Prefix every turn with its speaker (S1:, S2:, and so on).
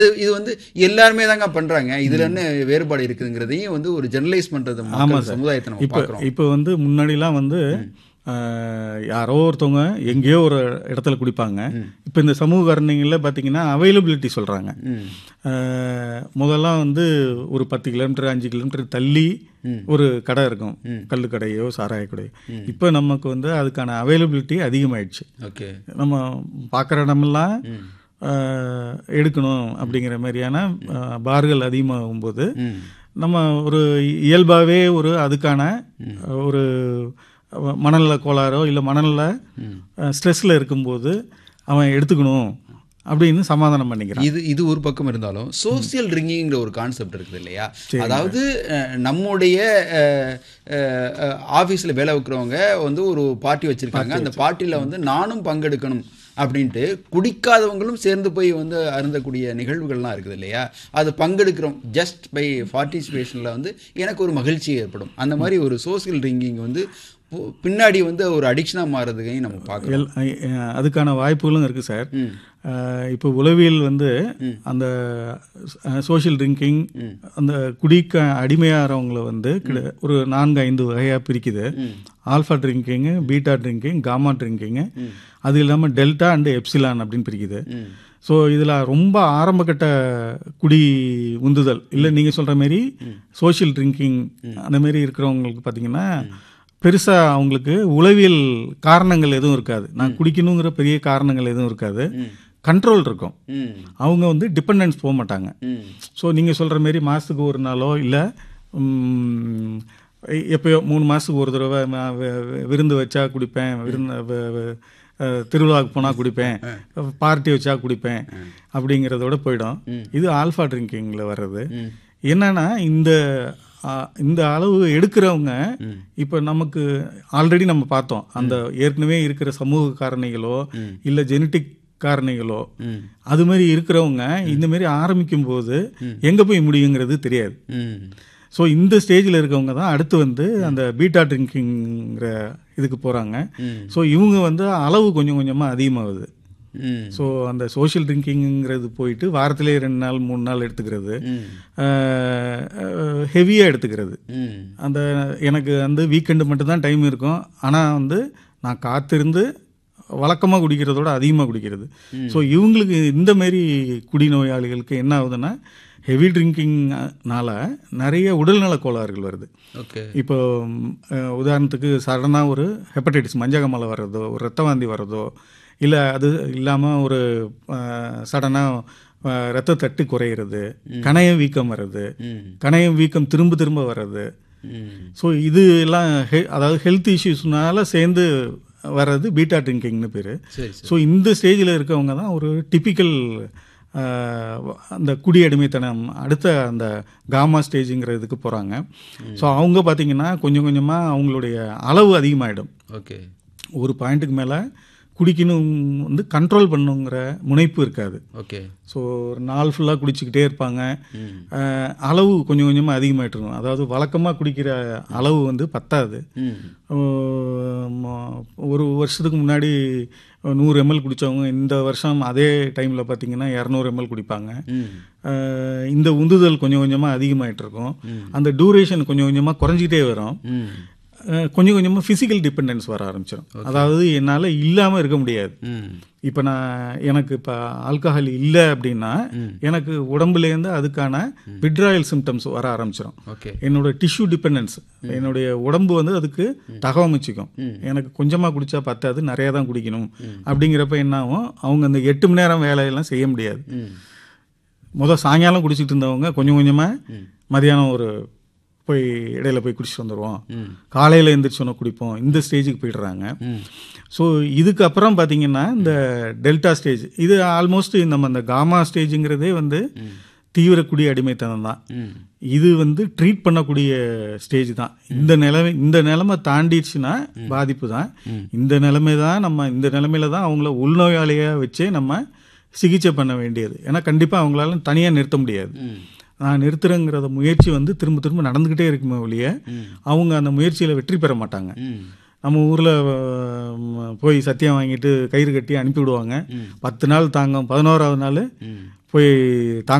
S1: இது- இது வந்து எல்லாருமே தாங்க பண்றாங்க இதுல என்ன வேறுபாடு இருக்குங்கிறதையும் வந்து ஒரு ஜெனரலைஸ் பண்றது
S2: ஆமா
S1: மக்கள்
S2: சார்.
S1: சமுதாயத்தை நம்ம
S2: இப்போ
S1: பார்க்குறோம்
S2: இப்போ வந்து முன்னாடிலாம் வந்து ஆஹ், யாரோ ஒருத்தவங்க எங்கேயோ ஒரு இடத்துல குடிப்பாங்க இப்போ இந்த சமூக காரணங்களில் பார்த்தீங்கன்னா அவைலபிலிட்டி சொல்கிறாங்க முதல்லாம் வந்து ஒரு பத்து கிலோமீட்டர் அஞ்சு கிலோமீட்டர் தள்ளி ஒரு கடை இருக்கும் கல்லு கடையோ சாராய கடையோ இப்போ நமக்கு வந்து அதுக்கான அவைலபிலிட்டி அதிகமாயிடுச்சு
S1: ஓகே
S2: நம்ம பார்க்குற இடமெல்லாம் ஆஹ், எடுக்கணும் அப்படிங்கிற மாதிரியான ஆஹ், பார்கள் அதிகமாகும்போது நம்ம ஒரு இயல்பாகவே ஒரு அதுக்கான ஒரு மனநல கோளாறோ இல்லை மனநல ஸ்ட்ரெஸ்ஸில் இருக்கும்போது அவன் எடுத்துக்கணும் அப்படின்னு சமாதானம் பண்ணிக்கிறான்
S1: இது இது ஒரு பக்கம் இருந்தாலும் சோசியல் ட்ரிங்கிங்கிற ஒரு கான்செப்ட் இருக்குது இல்லையா அதாவது அஹ், நம்முடைய ஆஃபீஸில் வேலை வைக்கிறவங்க வந்து ஒரு பார்ட்டி வச்சுருக்காங்க அந்த பார்ட்டியில் வந்து நானும் பங்கெடுக்கணும் அப்படின்ட்டு குடிக்காதவங்களும் சேர்ந்து போய் வந்து அருந்தக்கூடிய நிகழ்வுகள்லாம் இருக்குது இல்லையா அது பங்கெடுக்கிறோம் ஜஸ்ட் பை பார்ட்டிசிபேஷனில் வந்து எனக்கு ஒரு மகிழ்ச்சி ஏற்படும் அந்த மாதிரி ஒரு சோசியல் ட்ரிங்கிங் வந்து பு- பின்னாடி வந்து ஒரு அடிக்ஷனாக மாறுறதுக்கையும் நம்ம பார்க்கலாம்
S2: எல் அஹ் அதுக்கான வாய்ப்புகளும் இருக்குது சார் அஹ் இப்போ உளவியல் வந்து அந்த சோஷியல் ட்ரிங்கிங் அந்த குடிக்க அடிமையாகிறவங்கள வந்து கிட- ஒரு நான்கு ஐந்து வகையாக பிரிக்குது alpha drinking beta drinking gamma drinking அது இல்லாமல் டெல்டா அண்டு எப்சிலான் அப்படின்னு பிரிக்குது ஸோ இதில் ரொம்ப ஆரம்பகட்ட குடி உந்துதல் இல்லை நீங்கள் சொல்கிற மாரி சோஷியல் ட்ரிங்கிங் அந்த மாரி இருக்கிறவங்களுக்கு பார்த்தீங்கன்னா பெருசாக அவங்களுக்கு உளவியல் காரணங்கள் எதுவும் இருக்காது நான் குடிக்கணுங்கிற பெரிய காரணங்கள் எதுவும் இருக்காது கண்ட்ரோல் இருக்கும்
S1: ம்
S2: அவங்க வந்து டிபெண்டன்ஸ் போக மாட்டாங்க
S1: ம்
S2: ஸோ நீங்கள் சொல்கிற மாரி மாதத்துக்கு ஒரு நாளோ இல்லை எப்பயோ மூணு மாதத்துக்கு ஒரு தடவை நான் வி- வி- விருந்து வச்சா குடிப்பேன் விருந்து வ- வ- அஹ், திருவிழாவுக்கு போனால் குடிப்பேன் பார்ட்டி வச்சா குடிப்பேன் அப்படிங்கிறதோட போயிடும் இது ஆல்ஃபா ட்ரிங்கிங்கில் வர்றது என்னன்னா இந்த ஆ, இந்த அளவு எடுக்கிறவங்க இப்போ நமக்கு ஆல்ரெடி நம்ம பார்த்தோம் அந்த ஏற்கனவே இருக்கிற சமூக காரணிகளோ இல்லை ஜெனட்டிக் காரணிகளோ அது மாதிரி இருக்கிறவங்க இந்த மாதிரி ஆரம்பிக்கும் போது எங்கே போய் முடியுங்கிறது தெரியாது
S1: ம்
S2: ஸோ இந்த ஸ்டேஜில் இருக்கவங்க தான் அடுத்து வந்து அந்த பீட்டா ட்ரிங்கிங்கிற இதுக்கு போகிறாங்க ஸோ இவங்க வந்து அளவு கொஞ்சம் கொஞ்சமாக அதிகமாகுது
S1: ம்
S2: ஸோ அந்த சோஷியல் ட்ரிங்கிங்கிறது போயிட்டு வாரத்திலே ரெண்டு நாள் மூணு நாள் எடுத்துக்கிறது ஹெவியாக எடுத்துக்கிறது
S1: ம்
S2: அந்த எனக்கு வந்து வீக்கெண்டு மட்டும்தான் டைம் இருக்கும் ஆனால் வந்து நான் காத்திருந்து வழக்கமாக குடிக்கிறதோட அதிகமாக குடிக்கிறது ஸோ இவங்களுக்கு இந்த மாரி குடிநோயாளிகளுக்கு என்ன ஆகுதுன்னா ஹெவி ட்ரிங்கிங்னால நிறைய உடல்நல கோளாறுகள் வருது
S1: ஓகே
S2: இப்போ ம், அஹ், உதாரணத்துக்கு சடனாக ஒரு ஹெப்படைட்டிஸ் மஞ்சகமலை வர்றதோ ஒரு ரத்த வாந்தி வர்றதோ இல்லை அது இல்லாமல் ஒரு சடனாக ரத்த தட்டு குறையிறது கணைய வீக்கம் வர்றது
S1: ம்
S2: கணைய வீக்கம் திரும்ப திரும்ப வர்றது
S1: ம்
S2: ஸோ இது எல்லாம் ஹெ அதாவது ஹெல்த் இஷ்யூஸ்னால சேர்ந்து வர்றது பீட்டா ட்ரிங்கிங்னு பேர்
S1: சரி சரி
S2: ஸோ இந்த ஸ்டேஜில் இருக்கவங்க தான் ஒரு டிப்பிக்கல் அந்த குடி அடிமைத்தனம் அடுத்த அந்த காமா ஸ்டேஜுங்கிற இதுக்கு போகிறாங்க ஸோ அவங்க பார்த்தீங்கன்னா கொஞ்சம் கொஞ்சமாக அவங்களுடைய அளவு அதிகமாகிடும்
S1: ஓகே
S2: ஒரு பாயிண்ட்டுக்கு மேலே குடிக்கணும் வந்து கண்ட்ரோல் பண்ணுங்கிற முனைப்பு இருக்காது
S1: ஓகே
S2: ஸோ ஒரு நாள் ஃபுல்லாக குடிச்சிக்கிட்டே இருப்பாங்க அஹ், அளவு கொஞ்சம் கொஞ்சமாக அதிகமாகிட்டு இருக்கும் அதாவது வழக்கமாக குடிக்கிற அளவு வந்து பத்தாது
S1: ம்
S2: ஆம், ஒரு வருஷத்துக்கு முன்னாடி நூறு எம்எல் குடித்தவங்க இந்த வருஷம் அதே டைமில் பார்த்தீங்கன்னா இரநூறு எம்எல் குடிப்பாங்க
S1: ம்
S2: அஹ், இந்த உந்துதல் கொஞ்சம் கொஞ்சமாக அதிகமாயிட்டு இருக்கும் அந்த டூரேஷன் கொஞ்சம் கொஞ்சமாக குறைஞ்சிக்கிட்டே வரும்
S1: ம்
S2: அஹ், கொஞ்சம் கொஞ்சமாக ஃபிசிக்கல் டிபெண்டன்ஸ் வர ஆரம்பிச்சிடும் அதாவது என்னால் இல்லாமல் இருக்க முடியாது
S1: ம்
S2: இப்போ நான் எனக்கு இப்போ ஆல்கஹால் இல்லை அப்படின்னா எனக்கு உடம்புலேருந்து அதுக்கான விட்ராயல் சிம்டம்ஸ் வர ஆரம்பிச்சிடும்
S1: ஓகே
S2: என்னோட டிஷ்யூ டிபெண்டன்ஸ் என்னுடைய உடம்பு வந்து அதுக்கு தகவமைச்சிக்கும் எனக்கு கொஞ்சமாக குடிச்சா பத்தாது நிறைய தான் குடிக்கணும் அப்படிங்கிறப்ப என்ன ஆகும் அவங்க அந்த எட்டு மணி நேரம் வேலையெல்லாம் செய்ய முடியாது
S1: ம்
S2: முதல் சாயங்காலம் குடிச்சிட்டு இருந்தவங்க கொஞ்சம் கொஞ்சமாக மதியானம் ஒரு போய் இடையில போய் குடிச்சிட்டு வந்துடுவோம் காலையில் எழுந்திரிச்சோன்னா குடிப்போம் இந்த ஸ்டேஜுக்கு போயிடுறாங்க ஸோ இதுக்கப்புறம் பார்த்தீங்கன்னா இந்த டெல்டா ஸ்டேஜ் இது ஆல்மோஸ்ட் நம்ம அந்த காமா ஸ்டேஜுங்கிறதே வந்து தீவிர குடி அடிமைத்தனம் தான்
S1: ம்
S2: இது வந்து ட்ரீட் பண்ணக்கூடிய ஸ்டேஜ் தான் இந்த நிலைமை இந்த நிலைமை தாண்டிடுச்சுன்னா பாதிப்பு தான் இந்த நிலைமை தான் நம்ம இந்த நிலைமையில தான் அவங்கள உள்நோயாளியாக வச்சே நம்ம சிகிச்சை பண்ண வேண்டியது ஏன்னா கண்டிப்பாக அவங்களால தனியாக நிறுத்த முடியாது நான் நிறுத்துறேங்கிறத முயற்சி வந்து திரும்ப திரும்ப நடந்துக்கிட்டே இருக்குமே ஒழிய அவங்க அந்த முயற்சியில் வெற்றி பெற மாட்டாங்க
S1: ம்
S2: நம்ம ஊரில் போய் சத்தியம் வாங்கிட்டு கயிறு கட்டி அனுப்பி விடுவாங்க பத்து நாள் தாங்கும் பதினோராவது நாள் போய் தாங்க